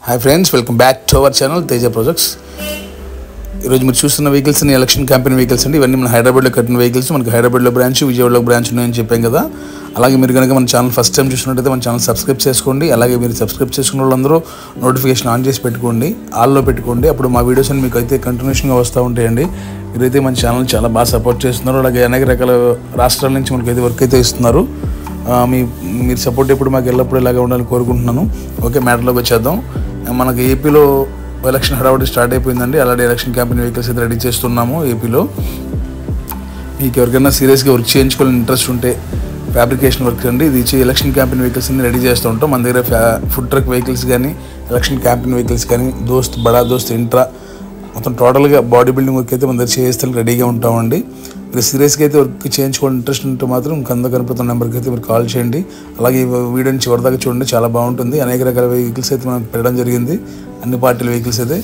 hi friends welcome back to our channel Teja projects ఈరోజు మీరు చూస్తున్న వెహికల్స్ అన్ని ఎలక్షన్ క్యాంపెయిన్ వెహికల్స్ అండి ఇవన్నీ మన హైదరాబాద్లో కట్టిన వెహికల్స్ మనకి హైదరాబాద్లో బ్రాంచ్ విజయవాడలో బ్రాంచ్ ఉన్నాయని చెప్పాం కదా అలాగే మీరు కనుక మన ఛానల్ ఫస్ట్ టైం చూసినట్టయితే మన ఛానల్ సబ్స్క్రైబ్ చేసుకోండి అలాగే మీరు సబ్స్క్రైబ్ చేసుకున్న వాళ్ళందరూ నోటిఫికేషన్ ఆన్ చేసి పెట్టుకోండి ఆల్లో పెట్టుకోండి అప్పుడు మా వీడియోస్ అన్ని మీకు అయితే కంటిన్యూషన్గా వస్తూ ఉంటాయండి మీరైతే మన ఛానల్ చాలా బాగా సపోర్ట్ చేస్తున్నారు అలాగే అనేక రకాల రాష్ట్రాల నుంచి మనకి అయితే వర్క్ అయితే ఇస్తున్నారు ఆ, మీ మీరు సపోర్ట్ ఎప్పుడు మాకు ఎల్లప్పుడూ ఇలాగే ఉండాలని కోరుకుంటున్నాను ఓకే మ్యాటర్లోకి వచ్చేద్దాం మనకి ఏపీలో ఎలక్షన్ హడావుడి స్టార్ట్ అయిపోయిందండి అలాగే ఎలక్షన్ క్యాంపెయిన్ వెహికల్స్ అయితే రెడీ చేస్తున్నాము ఏపీలో మీకు ఎవరికైనా సీరియస్గా వర్క్ చేయించుకోవాలని ఇంట్రెస్ట్ ఉంటే ఫ్యాబ్రికేషన్ వర్క్ అండి ఇది ఇచ్చే ఎలక్షన్ క్యాంపెయిన్ వెహికల్స్ అన్ని రెడీ చేస్తూ ఉంటాం మన దగ్గర ఫ్యా ఫుడ్ ట్రక్ వెహికల్స్ కానీ ఎలక్షన్ క్యాంపెయిన్ వెహికల్స్ కానీ దోస్త్ బడా దోస్త్ ఇంట్రా మొత్తం టోటల్గా బాడీ బిల్డింగ్ వర్క్ అయితే మన దగ్గర చేస్తానికి రెడీగా ఉంటామండి మీరు సీరియస్గా అయితే వర్క్ చేయించుకోవాలని ఇంట్రెస్ట్ ఉంటే మాత్రం కింద కనపడుతున్న నెంబర్కి అయితే మీరు కాల్ చేయండి అలాగే ఈ వీడియోని చివరిదాకా చూడండి చాలా బాగుంటుంది అనేక రకాల వెహికల్స్ అయితే మనం పెట్టడం జరిగింది అన్ని పార్టీల వెహికల్స్ అయితే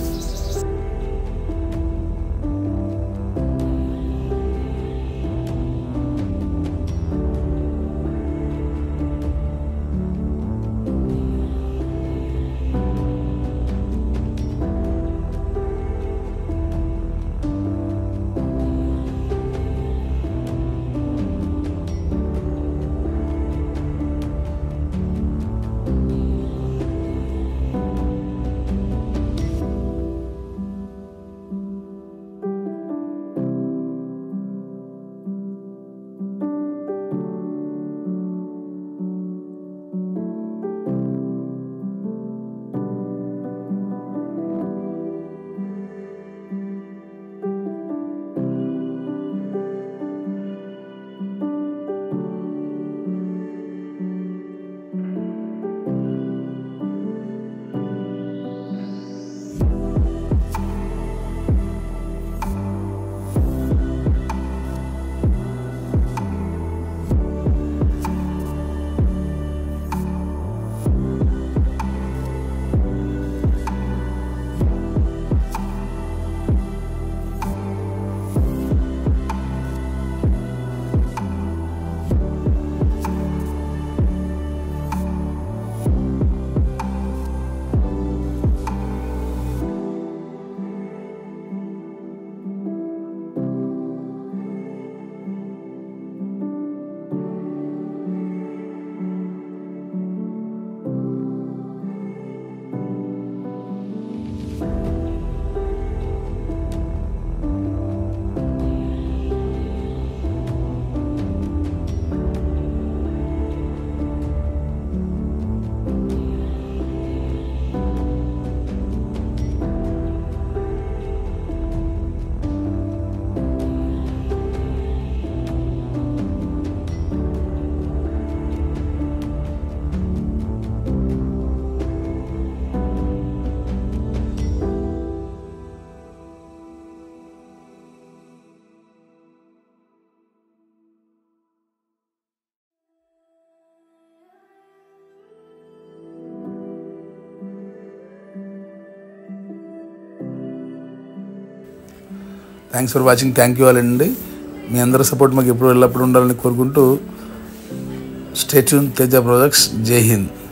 thanks for watching thank you all అండి మీ అందరి సపోర్ట్ మాకు ఎప్పుడు ఎల్లప్పుడు ఉండాలని కోరుకుంటూ స్టేచ్యూన్ తేజ ప్రాజెక్ట్స్ జై హింద్